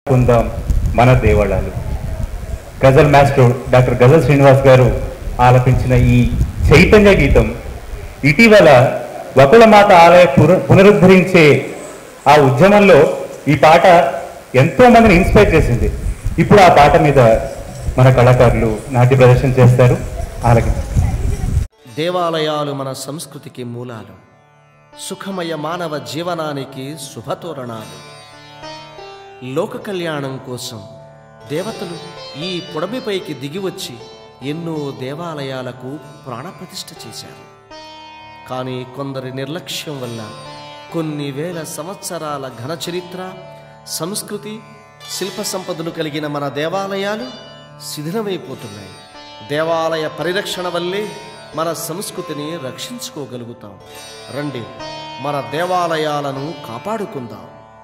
కుందాం మన దేవాలయాలు ghazal master doctor ghazal Srinivas గారు ఆలపించిన ఈ చైతన్య గీతం ఇటీవల వకులమాత ఆలయ పున- పునరుద్ధరించే ఆ ఉద్యమంలో ఈ పాట ఎంతో మందిని ఇన్స్పైర్ చేసింది ఇప్పుడు ఆ పాట మీద మన కళాకారులు నాట్య ప్రదర్శన చేస్తారు ఆలకించండి దేవాలయాలు మన సంస్కృతికి మూలాలు సుఖమయ మానవ జీవనానికి శుభతోరణాలు లోక కళ్యాణం కోసం దేవతలు ఈ పొడమిపైకి దిగివచ్చి ఎన్నో దేవాలయాలకు ప్రాణప్రతిష్ఠ చేశారు కానీ కొందరి నిర్లక్ష్యం వల్ల కొన్ని వేల సంవత్సరాల ఘన చరిత్ర సంస్కృతి శిల్ప సంపదలు కలిగిన మన దేవాలయాలు శిథిలమైపోతున్నాయి దేవాలయ పరిరక్షణ వల్లే మన సంస్కృతిని రక్షించుకోగలుగుతాం రండి మన దేవాలయాలను కాపాడుకుందాం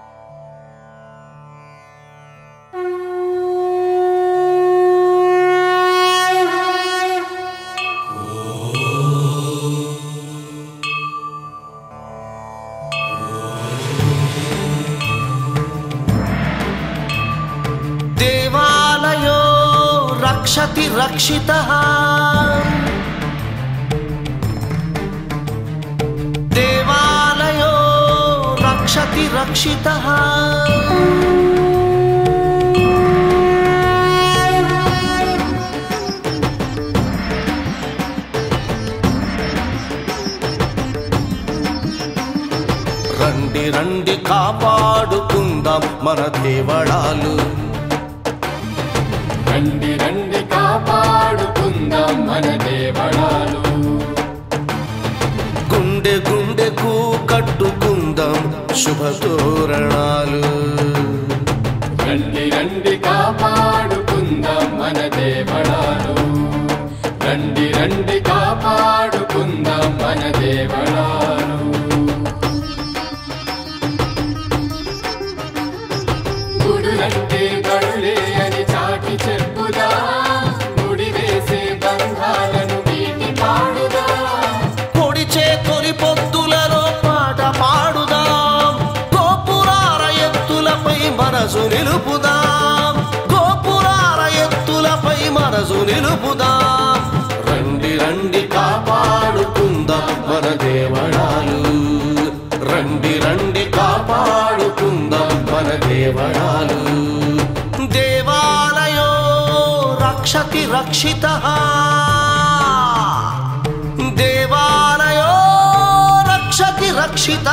దేవాలయో రక్షతి రక్షిత దేవాలయో రక్షతి రక్షిత రండి రండి కాపాడుకుందాం మన దేవళాలు రండి రండి కాపాడుకుందాం మన దేవళాలు గుండె గుండెకు కట్టుకుందాం శుభతోరణాలు రండి రండి కాపాడుకుందాం మన దేవళాలు రండి రండి కాపాడుకుందాం మన దేవళాలు గుడులంటే గడులే అని చాటి చెప్పుదా ముడి వేసే బంధాలను వీటి పాడుదా పొడిచే తొలి పొద్దులలో పాట పాడుదాం గోపురార ఎత్తులపై మనసు నిలుపుదాం గోపురార ఎత్తులపై మనసు నిలుపుదాం రండి రండి కాపాడుకుందాం మన దేవళాలు రండి రండి కాపాడుకుందాం మన దేవళాలు దేవాలయో రక్షతి రక్షిత దేవాలయో రక్షతి రక్షిత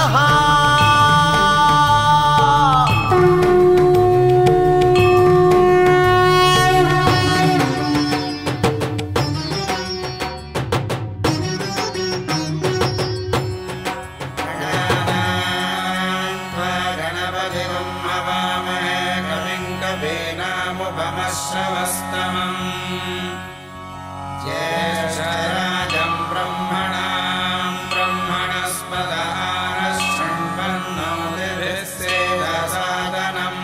ज्येष्ठराजं ब्रह्मणां ब्रह्मणस्पदानः शृण्वन्नो दिभिः सेदसादनम्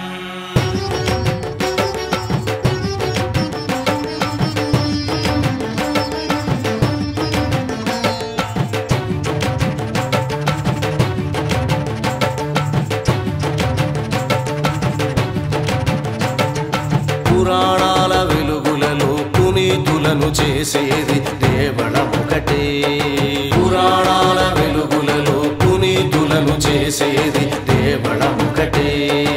పురాణాల వెలుగులలో పునీతులను చేసేది దేవళమొకటే పురాణాల వెలుగులలో పునీతులను చేసేది దేవళమొకటే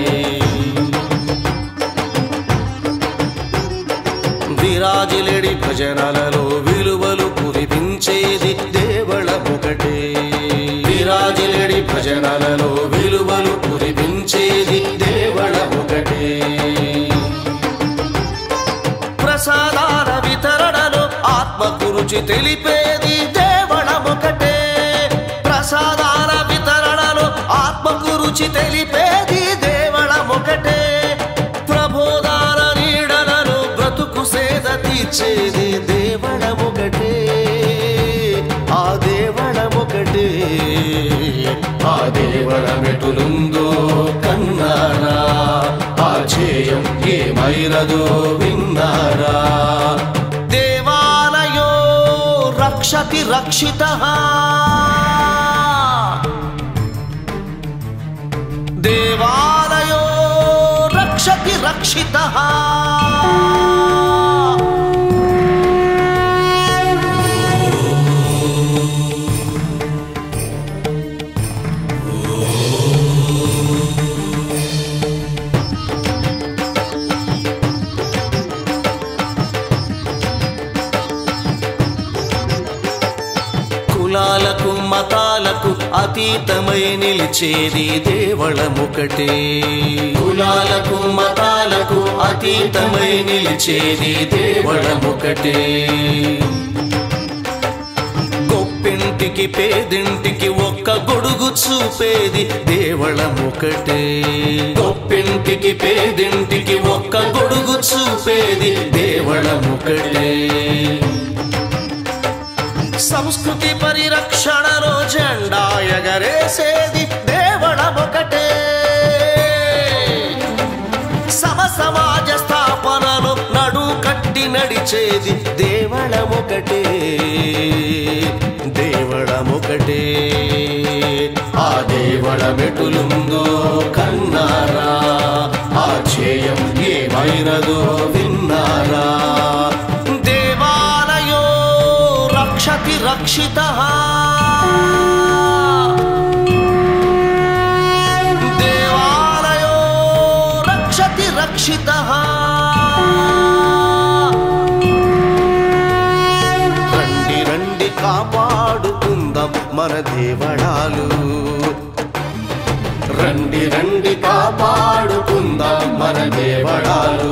విరాజిలెడి భజనలలో విలువలు కురిపించేది దేవళమొకటే విరాజిలెడి భజనలలో విలువలు కురిపించేది దేవళమొకటే ప్రసాదాల వితరణలో ఆత్మకు రుచి తెలిపేది దేవళమొకటే ప్రసాదాల వితరణలో ఆత్మకు రుచి తెలిపేది దేవళమొకటే ప్రబోధాల నీడలలో బ్రతుకు సేద తీర్చేది దేవళమొకటే ఆ దేవళమొకటే ఆ దేవళమెటులుందో కన్నారా ఆ చేయం ఏమైనదో విన్నారా దేవాలయో రక్షతి రక్షిత దేవాలయో రక్షతి రక్షిత కులాలకు మతాలకు అతీతమై నిలిచేది దేవళముకటే కులాలకు మతాలకు అతీతమై నిలిచేది దేవళముకటే గొప్పింటికి పేదింటికి ఒక్క గొడుగు చూపేది దేవళముకటే గొప్పింటికి పేదింటికి ఒక్క గొడుగు చూపేది దేవళముకటే సంస్కృతి పరిరక్షణలో జెండా ఎగరేసేది దేవళమొకటే సమ సమాజ స్థాపనలో నడు కట్టి నడిచేది దేవళమొకటే దేవళమొకటే ఆ దేవళ మెటులుందో కన్నారా ఆ చేయం ఏమైనదో విన్నారా దేవాలయో రక్షతి రక్షిత దేవాలయో రక్షతి రక్షిత రండి రండి కాపాడుకుందాం మన దేవళాలు రండి రండి కాపాడుకుందాం మన దేవళాలు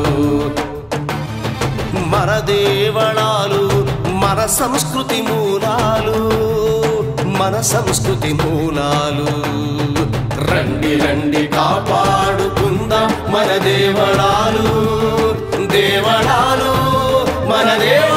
మన దేవళాలు మన సంస్కృతి మూలాలు మన సంస్కృతి మూలాలు రండి రండి కాపాడుకుందాం మన దేవళాలు దేవళాలు మన దేవ